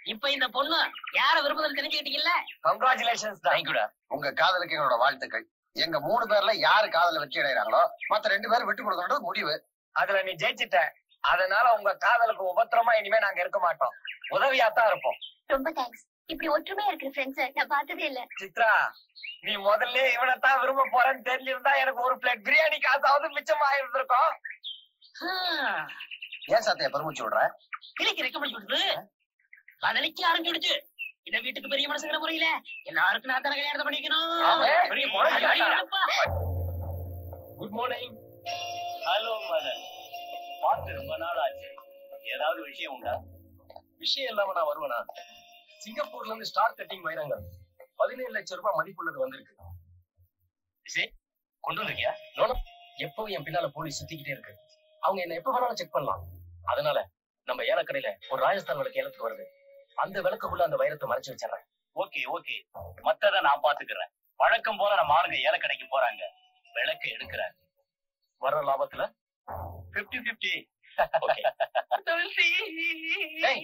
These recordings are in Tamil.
இப்ப இந்த பொண்ணு யார விரும்புதுன்னு தெரிஞ்சுக்கிட்டீங்கல்ல கங்க்ராச்சுலேஷன்ஸ் தேங்க்யூடா உங்க காதலுக்கு எங்களோட வாழ்த்துக்கள் எங்க மூணு பேர்ல யாரு காதல வெற்றி அடைகிறாங்களோ மத்த ரெண்டு பேரும் விட்டு கொடுக்கறது முடிவு அதுல நீ ஜெயிச்சிட்ட அதனால உங்க காதலுக்கு உபத்திரமா இனிமே நாங்க இருக்க மாட்டோம் உதவியா தான் இருப்போம் ரொம்ப தேங்க்ஸ் இப்படி ஒற்றுமையா இருக்கிற ஃப்ரெண்ட்ஸ் நான் பார்த்ததே இல்ல சித்ரா நீ முதல்ல இவனைத்தான் விரும்ப போறேன்னு தெரிஞ்சிருந்தா எனக்கு ஒரு பிளேட் பிரியாணி காசாவது மிச்சமா இருந்திருக்கும் ஏன் சத்தைய பெருமிச்சு விடுற கிளிக்கு ரெக்கமெண்ட் விடுது காதலிக்க ஆரம்பிச்சிடுச்சு இந்த வீட்டுக்கு பெரிய மனசுங்கிற முறையில எல்லாருக்கும் நான் தானே கல்யாணத்தை பண்ணிக்கணும் ஆமா. பெரிய பொழப்பு அடிக்கணும்ப்பா. குட் மார்னிங் ஹலோ மதன் பார்த்து ரொம்ப நாள் ஆச்சு ஏதாவது விஷயம் உண்டா விஷயம் இல்லாம நான் வருவேனா சிங்கப்பூர்ல இருந்து ஸ்டார் கட்டிங் வைரங்கள் பதினேழு லட்சம் ரூபாய் மதிப்புள்ளது வந்திருக்கு சரி கொண்டு வந்திருக்கியா நோனம் எப்பவும் என் பின்னால போலீஸ் சுத்திக்கிட்டே இருக்கு அவங்க என்ன எப்ப வேணாலும் செக் பண்ணலாம் அதனால நம்ம ஏலக்கடையில ஒரு ராஜஸ்தான் விளக்கு ஏலத்துக்கு வருது அந்த விளக்குக்குள்ள அந்த வைரத்தை மறைச்சு வச்சிடறேன் ஓகே ஓகே மத்தத நான் பாத்துக்கிறேன் வழக்கம் போல நம்ம ஆளுங்க ஏலக்கடைக்கு போறாங்க விளக்கு எடுக்கிறாங்க வர்ற லாபத்துல பிப்டி பிப்டி துளசி. ஏய்.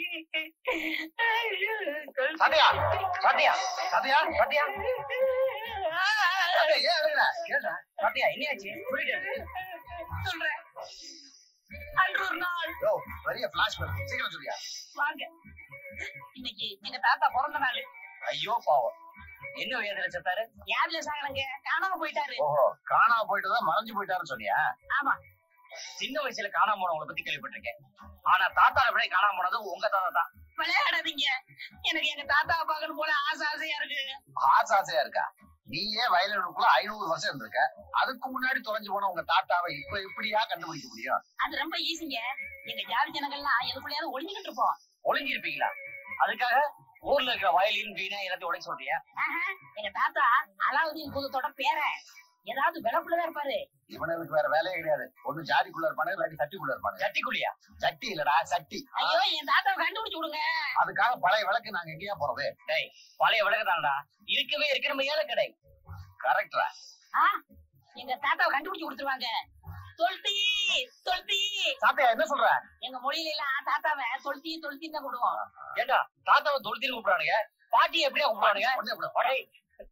சத்யா சத்யா சத்யா சத்யா சத்யா, ஏன் அழுகுற? கேட்டா சத்யா என்னையாச்சு சொல்றேன் அன்று ஒரு நாள் யோ, பெரிய பிளாஷ்பேக் சீக்கிரம் சொல்லியா வாங்க இன்னைக்கு எங்க தாத்தா பிறந்த நாள் ஐயோ பாவம் என்ன வேதனை செத்தாரு யாருல சாகலங்க காணாம போயிட்டாரு ஓஹோ காணாம போயிட்டு தான் மறைஞ்சு போயிட்டாருன்னு சொன்னியா ஆமா சின்ன வயசுல காணாம போனவங்களை பத்தி கேள்விப்பட்டிருக்கேன் ஆனா தாத்தா விட காணாம போனது உங்க தாத்தா தான் விளையாடாதீங்க எனக்கு எங்க தாத்தாவை பார்க்கணும் போல ஆசை ஆசையா இருக்கு ஆசை ஆசையா இருக்கா நீயே வயலுக்குள்ள ஐநூறு வருஷம் இருந்திருக்க அதுக்கு முன்னாடி தொலைஞ்சு போன உங்க தாத்தாவை இப்ப எப்படியா கண்டுபிடிக்க முடியும் அது ரொம்ப ஈஸிங்க எங்க ஜாதி ஜனங்கள்லாம் எதுக்குள்ளயாவது ஒளிஞ்சுக்கிட்டு இருப்போம் ஒளிஞ்சிருப்பீங்களா அதுக்காக ஊர்ல இருக்கிற வயலின் வீணா எல்லாத்தையும் உடைச்சு சொல்றியா ஆஹா, எங்க தாத்தா அலாவுதீன் குலத்தோட பேரன் ஏதாவது விளக்குள்ளதான் இருப்பாரு இவனுக்கு வேற வேலையே கிடையாது ஒண்ணு ஜாதிக்குள்ள இருப்பானு இல்லாட்டி சட்டிக்குள்ள இருப்பானு சட்டிக்குழியா சட்டி இல்லடா சட்டி ஐயோ என் தாத்தாவை கண்டுபிடிச்சு விடுங்க அதுக்காக பழைய விளக்கு நாங்க எங்கேயா போறது டேய் பழைய விளக்குதானடா இருக்கவே இருக்கு நம்ம ஏலக்கடை கரெக்டா ஆ, எங்க தாத்தாவை கண்டுபிடிச்சு கொடுத்துருவாங்க தொல்தி தொல்தி சாப்பியா என்ன சொல்ற எங்க மொழியில எல்லாம் தாத்தாவை தொல்தி தொல்தின்னு தான் போடுவோம் ஏண்டா தாத்தாவை தொழுத்தின்னு கூப்பிடுறானுங்க பாட்டி எப்படியா கூப்பிடுறானுங்க ஒண்ணே விட. டேய்,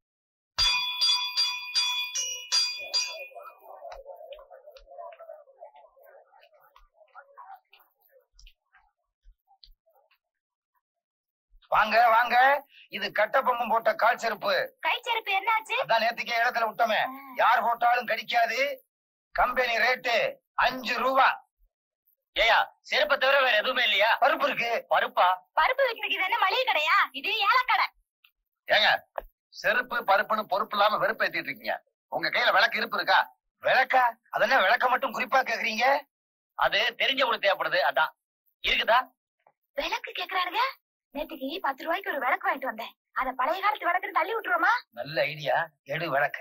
வாங்க வாங்க இது கட்டபொம்மன் போட்ட கால் செருப்பு கை செருப்பு என்னாச்சு அதான் நேத்துக்கே இடத்துல விட்டோமே யார் போட்டாலும் கடிக்காது கம்பெனி ரேட்டு அஞ்சு ரூபா ஏயா செருப்பை தவிர வேற எதுவுமே இல்லையா பருப்பு இருக்கு பருப்பா பருப்பு வைக்கிறதுக்கு இது என்ன மளிகை கடையா இது ஏலக்கடை ஏங்க செருப்பு பருப்புன்னு பொறுப்பு இல்லாம வெறுப்பு ஏத்திட்டு இருக்கீங்க உங்க கையில விளக்கு இருப்பு இருக்கா விளக்கா அதென்ன விளக்க மட்டும் குறிப்பா கேக்குறீங்க அது தெரிஞ்சவங்களுக்கு தேவைப்படுது அதான் இருக்குதா விளக்கு கேக்குறாருங்க நேத்துக்கு பத்து ரூபாய்க்கு ஒரு விளக்கு வாங்கிட்டு வந்தேன் அத பழைய காலத்து விளக்குன்னு தள்ளி விட்டுருவோமா நல்ல ஐடியா எடு விளக்க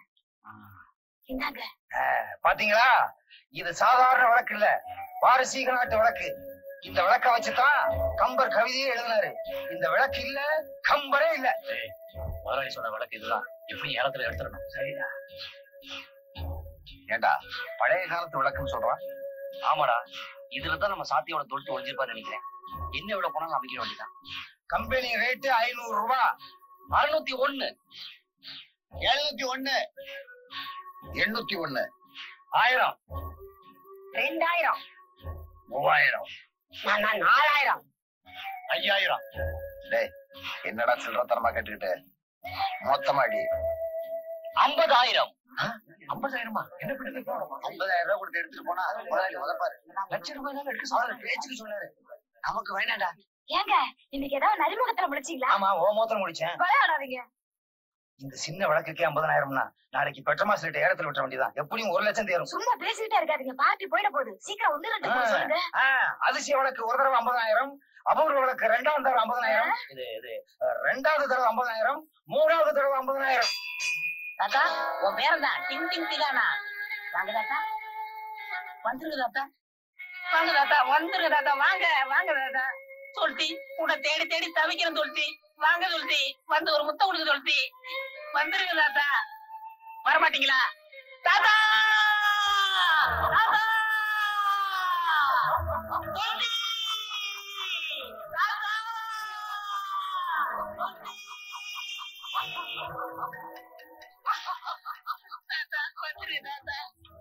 இந்தாங்க பாத்தீங்களா இது சாதாரண விளக்கு இல்ல பாரசீக நாட்டு விளக்கு இந்த விளக்க வச்சுதான் கம்பர் கவிதையே எழுதினாரு இந்த விளக்கு இல்ல கம்பரே இல்ல முதலாளி சொன்ன விளக்கு இதுதான் எப்படி ஏலத்துல எடுத்துடணும் சரிடா ஏண்டா பழைய காலத்து விளக்குன்னு சொல்றான் ஆமாடா இதுலதான் நம்ம சாத்தியோட தொழுத்து ஒளிஞ்சிருப்பான்னு நினைக்கிறேன் என்ன விட போனாலும் அமைக்க வேண்டியதான் கம்பெனி ரேட்டு ஐநூறு ரூபாய் அறுநூத்தி ஒண்ணு எழுநூத்தி ஒண்ணு எண்ணூத்தி ஒண்ணு ஆயிரம் ரெண்டாயிரம் மூவாயிரம் நாலாயிரம் ஐயாயிரம் டேய் என்னடா சில்லறத்தனமா கேட்டுக்கிட்டு மொத்தமாடி ஐம்பதாயிரம் ஐம்பதாயிரமா என்ன பண்ணி ஐம்பதாயிரம் ரூபாய் கொடுத்து எடுத்துட்டு போனா அது முதலாளி உதப்பாரு லட்சம் ரூபாய் தான் எடுக்க சொன்னாரு பேச்சுக்கு சொன்னாரு நமக்கு வேணாடா ஏங்க இன்னைக்கு ஏதாவது நரிமுகத்துல முடிச்சீங்களா ஆமா ஓ மோத்திரம் முடிச்சேன் விளையாடாதீங்க இந்த சின்ன விளக்குக்கே ஐம்பதாயிரம்னா நாளைக்கு பெட்ரோமாஸ் ரேட் ஏலத்துல விட்ட வேண்டியதான் எப்படியும் ஒரு லட்சம் தேரும் சும்மா பேசிக்கிட்டே இருக்காதீங்க பார்ட்டி போயிட போகுது சீக்கிரம் ஒண்ணு ரெண்டு மூணு சொல்லுங்க ஆ, அதிசய விளக்கு ஒரு தடவை ஐம்பதாயிரம் அபூர்வ விளக்கு ரெண்டாவது தடவை ஐம்பதாயிரம் இது இது அஹ், ரெண்டாவது தடவை ஐம்பதாயிரம் மூணாவது தடவை ஐம்பதாயிரம் தாத்தா உன் பேரன் தான் டிங் டிங் டிகானா வாங்க தாத்தா வந்துருங்க தாத்தா வாங்க தாத்தா வந்துருங்க தாத்தா வாங்க வாங்க தாத்தா சொல்டி உன்னை தேடி தேடி தவிக்கிறேன் சொல்டி வாங்க சொல்டி வந்து ஒரு முத்தம் கொடுக்க சொல்டி வந்துருங்க தாத்தா வரமாட்டீங்களா தாத்தா தாத்தா சொல்டி! தாத்தா! தாத்தா, வந்துரு தாத்தா.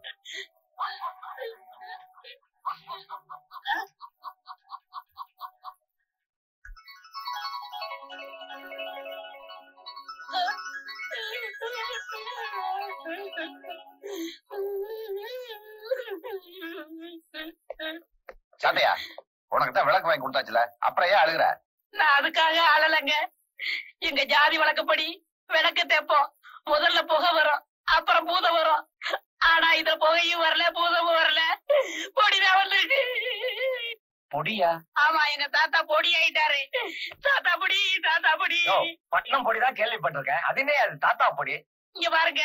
சாட்டையா உனக்கு தான் விளக்கு வாங்கி கொடுத்தாச்சுல அப்புறம் ஏன் அழுகுற நான் அதுக்காக அழலைங்க எங்க ஜாதி வழக்கப்படி விளக்கு தேப்போம் முதல்ல புகை வரும் அப்புறம் பூதம் வரும் ஆனா இதுல புகையும் வரல பூதமும் வரல பொடிதான் வந்துருக்கு பொடியா ஆமா எங்க தாத்தா பொடி ஆயிட்டாரு தாத்தா பொடி தாத்தா பொடி யோ, பட்னம் பொடி தான் கேள்விப்பட்டிருக்கேன் அதுனே அது தாத்தா பொடி இங்க பாருங்க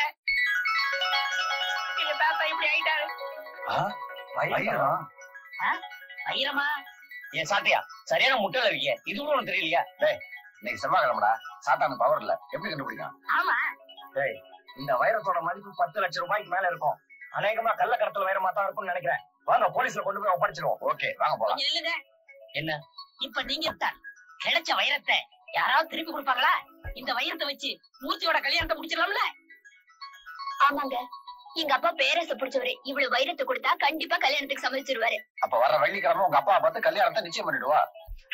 எங்க தாத்தா இப்படி ஆயிட்டாரு வைரம். வைரமா ஏன் சாட்டியா சரியான முட்டையில இருக்கிய இது கூட உனக்கு தெரியலையா இன்னைக்கு செவ்வாய்க்கிழமடா சாத்தானுக்கு பவர் இல்ல எப்படி கண்டுபிடிக்கலாம் ஆமா டேய் இந்த வைரத்தோட மதிப்பு பத்து லட்சம் ரூபாய்க்கு மேல இருக்கும் அநேகமா கள்ளக்கடத்தல் வைரமா தான் இருக்கும்னு நினைக்கிறேன் வாங்க போலீஸ்ல கொண்டு போய் ஒப்படைச்சிருவோம் ஓகே வாங்க போலாம் கொஞ்சம் நில்லுங்க என்ன இப்ப நீங்க தான் கிடைச்ச வைரத்தை யாராவது திருப்பி கொடுப்பாங்களா இந்த வைரத்தை வச்சு மூர்த்தியோட கல்யாணத்தை முடிச்சிடலாம்ல ஆமாங்க எங்க அப்பா பேரரச பிடிச்சவரு இவ்வளவு வைரத்தை கொடுத்தா கண்டிப்பா கல்யாணத்துக்கு சம்மதிச்சிருவாரு அப்ப வர வெள்ளிக்கிழமை உங்க அப்பா பார்த்து கல்யாணத்தை நிச்சயம் பண்ணிடுவா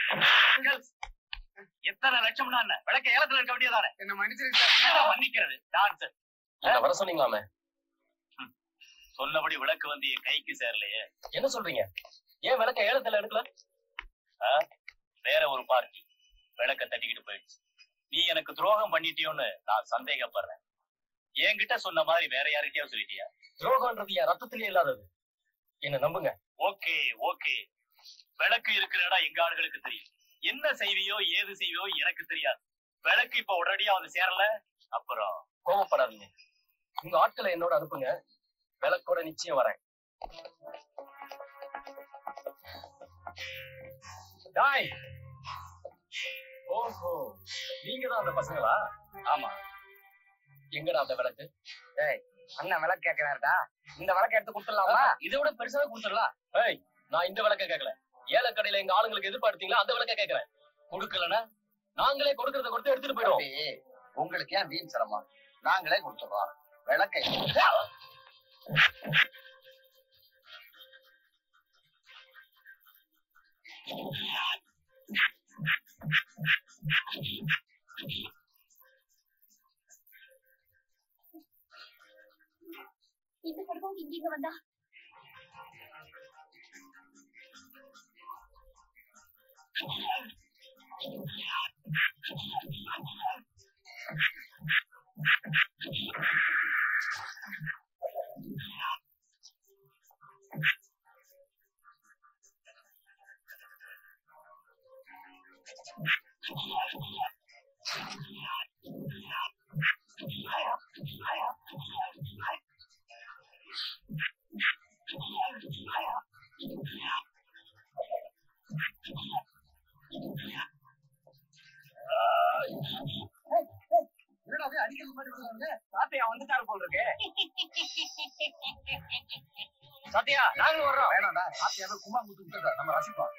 எத்தனை லட்சம்னா என்ன விளக்க ஏலத்துல இருக்க வேண்டியதானே என்ன மன்னிச்சிருக்க மன்னிக்கிறது டான்ஸ் என்ன வர சொன்னீங்களாமே சொன்னபடி விளக்கு வந்து என் கைக்கு சேரலையே என்ன சொல்றீங்க ஏன் விளக்க ஏலத்துல எடுக்கல வேற ஒரு பார்ட்டி விளக்க தட்டிக்கிட்டு போயிடுச்சு நீ எனக்கு துரோகம் பண்ணிட்டியோன்னு நான் சந்தேகப்படுறேன் என்கிட்ட சொன்ன மாதிரி வேற யார்கிட்டயோ சொல்லிட்டியா துரோகம்ன்றது என் ரத்தத்திலே இல்லாதது என்ன நம்புங்க ஓகே ஓகே விளக்கு இருக்கிற இடம் எங்க ஆளுகளுக்கு தெரியும் என்ன செய்வியோ ஏது செய்வியோ எனக்கு தெரியாது விளக்கு இப்ப உடனடியா வந்து சேரல அப்புறம் கோவப்படாதீங்க உங்க ஆட்களை என்னோட அனுப்புங்க விளக்கோட நிச்சயம் வரேன் டாய் ஓஹோ நீங்க தான் அந்த பசங்களா ஆமா எங்கடா அந்த விளக்கு அண்ணன் விளக்கு கேட்கிறாருடா இந்த விளக்கு எடுத்து கொடுத்துடலாமா இதை விட பெருசாவே கொடுத்துடலாம் ஏய் நான் இந்த விளக்க கேட்கல ஏலக்கடையில எங்க ஆளுங்களுக்கு எதிர்பார்த்தீங்களா அந்த விளக்க கேட்கறேன் கொடுக்கலன்னா நாங்களே கொடுக்கறத கொடுத்து எடுத்துட்டு போயிடுவோம் தம்பி, உங்களுக்கு ஏன் வீண் சிரமம் நாங்களே கொடுத்துறோம் விளக்கை இந்த படமும் இங்க இங்க வந்தா சாத்தியா வந்துட்டாரு போல் இருக்கு சத்யா நாங்களும் வர்றோம் வேணாம்டா சாத்தியாவே கும்மா குத்து விட்டுற நம்ம ரசிப்போம்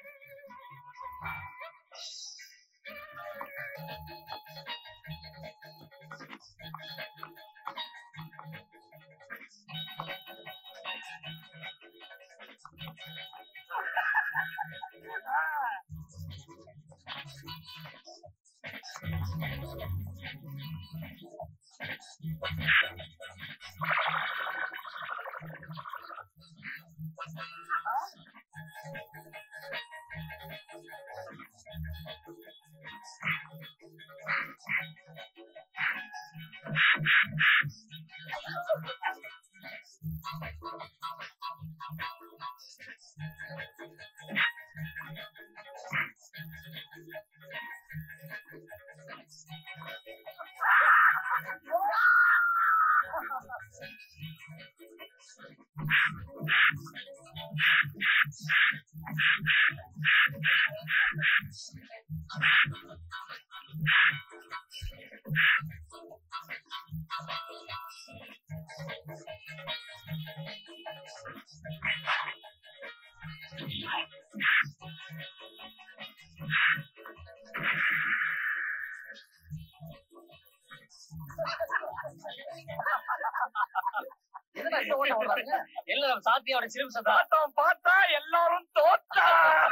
எல்லாம் சாத்தியோட சிறுமிசம் தான் பார்த்தோம் பார்த்தா எல்லாரும் தோத்தா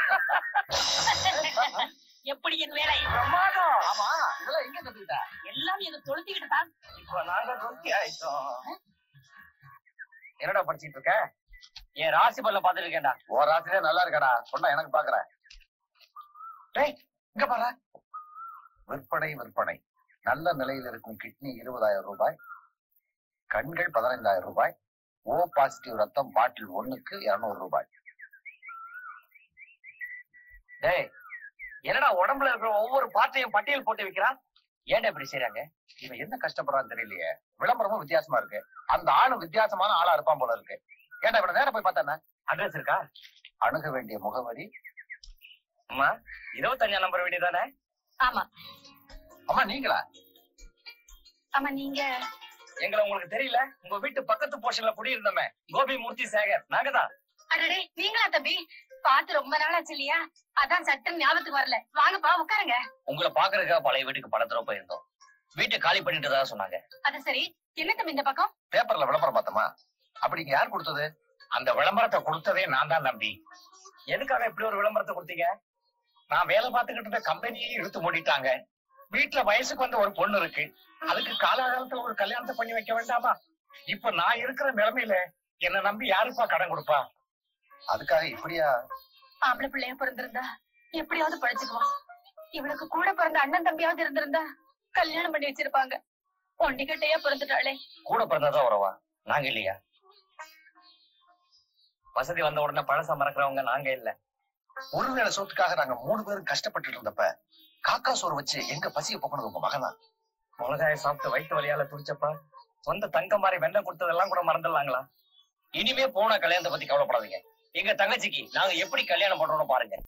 எப்படி என் வேலை பிரமாதம் ஆமா இதெல்லாம் எங்க கத்துக்கிட்ட எல்லாம் எங்க தொழுத்திக்கிட்டு தான் இப்ப நாங்க தொத்தி ஆயிட்டோம் என்னடா படிச்சிட்டு இருக்க என் ராசி பல்ல பாத்துட்டு இருக்கேன்டா ஓ ராத்திரியே நல்லா இருக்கடா சொன்னா எனக்கு பாக்குறேன் டேய் இங்க பாரு விற்பனை விற்பனை நல்ல நிலையில் இருக்கும் கிட்னி இருபதாயிரம் ரூபாய் கண்கள் பதினைந்தாயிரம் ரூபாய் ஓ பாசிட்டிவ் ரத்தம் பாட்டில் ஒண்ணுக்கு இருநூறு ரூபாய் டேய் என்னடா உடம்புல இருக்கிற ஒவ்வொரு பாட்டையும் பட்டியல் போட்டு வைக்கிறான் ஏன்டா இப்படி செய்றாங்க இவன் என்ன கஷ்டப்படுறான்னு தெரியலையே விளம்பரமும் வித்தியாசமா இருக்கு அந்த ஆளும் வித்தியாசமான ஆளா இருப்பான் போல இருக்கு ஏன்டா இவனை நேரம் போய் பார்த்தா அட்ரஸ் இருக்கா அணுக வேண்டிய முகவரி அம்மா இருபத்தஞ்சாம் நம்பர் வீடு தானே ஆமா அம்மா நீங்களா ஆமா நீங்க எங்களை உங்களுக்கு தெரியல உங்க வீட்டு பக்கத்து போர்ஷன்ல குடியிருந்தோமே கோபி மூர்த்தி சேகர் நாங்க தான் அடடே நீங்களா தம்பி பார்த்து ரொம்ப நாளாச்சு இல்லையா அதான் சட்டம் ஞாபகத்துக்கு வரல வாங்கப்பா உட்காருங்க உங்களை பாக்குறதுக்காக பழைய வீட்டுக்கு பல தடவை போயிருந்தோம் வீட்டை காலி பண்ணிட்டு தான் சொன்னாங்க அது சரி என்ன தம்பி இந்த பக்கம் பேப்பர்ல விளம்பரம் பார்த்தோமா அப்படி இங்க யார் கொடுத்தது அந்த விளம்பரத்தை கொடுத்ததே நான் தான் நம்பி எதுக்காக இப்படி ஒரு விளம்பரத்தை கொடுத்தீங்க நான் வேலை பார்த்துக்கிட்டு இருந்த கம்பெனியே இழுத்து மூடிட்டாங்க வீட்டுல வயசுக்கு வந்த ஒரு பொண்ணு இருக்கு அதுக்கு காலாகாலத்துல ஒரு கல்யாணத்தை பண்ணி வைக்க வேண்டாமா இப்ப நான் இருக்கிற நிலைமையில என்ன நம்பி யாருப்பா கடன் கொடுப்பா அதுக்காக இப்படியா ஆம்பளை பிள்ளைய பிறந்திருந்தா எப்படியாவது பழிச்சுக்குவான் இவளுக்கு கூட பிறந்த அண்ணன் தம்பியாவது இருந்திருந்தா கல்யாணம் பண்ணி வச்சிருப்பாங்க ஒண்டிக்கட்டையா பிறந்துட்டாளே கூட பிறந்ததான் உறவா நாங்க இல்லையா வசதி வந்த உடனே பழச மறக்கிறவங்க நாங்க இல்ல ஒருவேளை சொத்துக்காக நாங்க மூணு பேரும் கஷ்டப்பட்டு இருந்தப்ப காக்கா சோறு வச்சு எங்க பசிய போக்கணும் உங்க மகனா மிளகாய சாப்பிட்டு வயிற்று வலியால துடிச்சப்பா சொந்த தங்க மாதிரி வெண்ணெய் கொடுத்ததெல்லாம் கூட மறந்துடலாங்களா இனிமே போன கல்யாணத்தை பத்தி கவலைப்படாதீங்க எங்க தங்கச்சிக்கு நாங்க எப்படி கல்யாணம் பண்றோம்னு பாருங்க